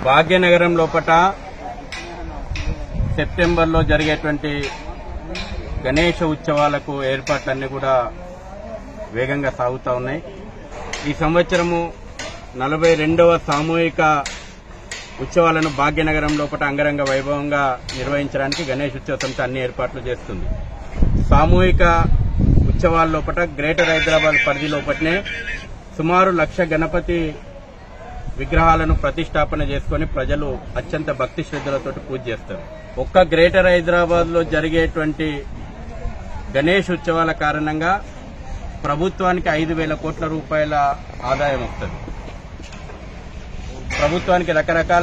భాగ్యనగరం లోపట సెప్టెంబర్లో జరిగేటువంటి గణేష ఉత్సవాలకు ఏర్పాట్లన్నీ కూడా వేగంగా సాగుతూ ఉన్నాయి ఈ సంవత్సరము నలభై రెండవ సామూహిక ఉత్సవాలను భాగ్యనగరం లోపల అంగరంగ వైభవంగా నిర్వహించడానికి గణేష్ ఉత్సవ సమితి అన్ని ఏర్పాట్లు చేస్తుంది సామూహిక ఉత్సవాల లోపల గ్రేటర్ హైదరాబాద్ పరిధి లోపలనే సుమారు లక్ష గణపతి విగ్రహాలను ప్రతిష్టాపన చేసుకుని ప్రజలు అత్యంత భక్తి శ్రద్ధలతో పూజ చేస్తారు ఒక్క గ్రేటర్ హైదరాబాద్ లో జరిగేటువంటి గణేష్ ఉత్సవాల కారణంగా ప్రభుత్వానికి ఐదు వేల కోట్ల రూపాయల ఆదాయం వస్తుంది ప్రభుత్వానికి రకరకాల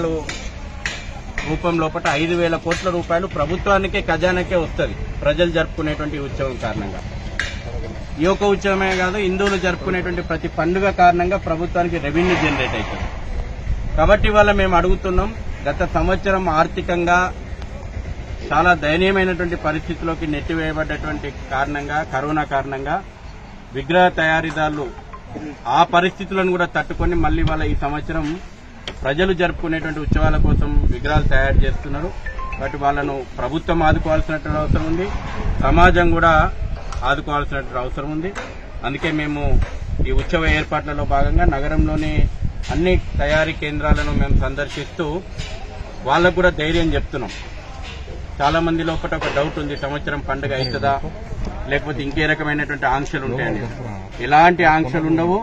రూపం లోపల ఐదు వేల కోట్ల రూపాయలు ప్రభుత్వానికే ఖజానాకే వస్తుంది ప్రజలు జరుపుకునేటువంటి ఉత్సవం కారణంగా ఈ యొక్క ఉత్సవమే కాదు హిందువులు జరుపుకునేటువంటి ప్రతి పండుగ కారణంగా ప్రభుత్వానికి రెవెన్యూ జనరేట్ అవుతుంది కాబట్టి ఇవాళ మేము అడుగుతున్నాం గత సంవత్సరం ఆర్థికంగా చాలా దయనీయమైనటువంటి పరిస్థితిలోకి నెట్టివేయబడ్డటువంటి కారణంగా కరోనా కారణంగా విగ్రహ తయారీదారులు ఆ పరిస్థితులను కూడా తట్టుకొని మళ్ళీ వాళ్ళ ఈ సంవత్సరం ప్రజలు జరుపుకునేటువంటి ఉత్సవాల కోసం విగ్రహాలు తయారు చేస్తున్నారు కాబట్టి వాళ్ళను ప్రభుత్వం ఆదుకోవాల్సినటువంటి అవసరం ఉంది సమాజం కూడా ఆదుకోవాల్సినటువంటి అవసరం ఉంది అందుకే మేము ఈ ఉత్సవ ఏర్పాట్లలో భాగంగా నగరంలోని అన్ని తయారీ కేంద్రాలను మేము సందర్శిస్తూ వాళ్ళకు కూడా ధైర్యం చెప్తున్నాం చాలా మంది లోపల ఒక డౌట్ ఉంది సంవత్సరం పండుగ అవుతుందా లేకపోతే ఇంకే రకమైనటువంటి ఆంక్షలు ఉంటాయని ఎలాంటి ఆంక్షలు ఉండవు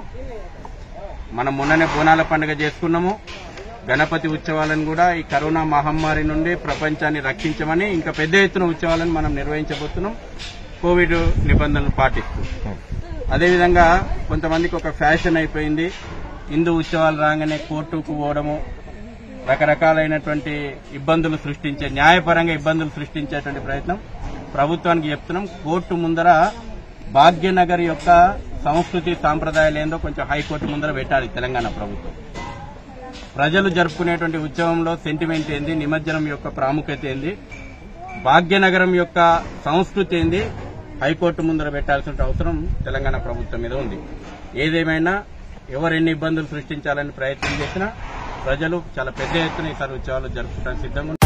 మనం మొన్ననే బోనాల పండుగ చేసుకున్నాము గణపతి ఉత్సవాలను కూడా ఈ కరోనా మహమ్మారి నుండి ప్రపంచాన్ని రక్షించమని ఇంకా పెద్ద ఎత్తున ఉత్సవాలను మనం నిర్వహించబోతున్నాం కోవిడ్ నిబంధనలు పాటిస్తూ అదేవిధంగా కొంతమందికి ఒక ఫ్యాషన్ అయిపోయింది హిందూ ఉత్సవాలు రాగానే కోర్టుకు పోవడము రకరకాలైనటువంటి ఇబ్బందులు సృష్టించే న్యాయపరంగా ఇబ్బందులు సృష్టించేటువంటి ప్రయత్నం ప్రభుత్వానికి చెప్తున్నాం కోర్టు ముందర భాగ్యనగర్ యొక్క సంస్కృతి సాంప్రదాయాలు ఏందో కొంచెం హైకోర్టు ముందర పెట్టాలి తెలంగాణ ప్రభుత్వం ప్రజలు జరుపుకునేటువంటి ఉత్సవంలో సెంటిమెంట్ ఏంది నిమజ్జనం యొక్క ప్రాముఖ్యత ఏంది భాగ్యనగరం యొక్క సంస్కృతి ఏంది హైకోర్టు ముందర పెట్టాల్సిన అవసరం తెలంగాణ ప్రభుత్వం మీద ఉంది ఏదేమైనా ఎవరు ఎన్ని ఇబ్బందులు సృష్టించాలని ప్రయత్నం చేసినా ప్రజలు చాలా పెద్ద ఎత్తున ఈసారి ఉత్సవాలు జరుపుకోవడానికి సిద్ధంగా ఉన్నారు.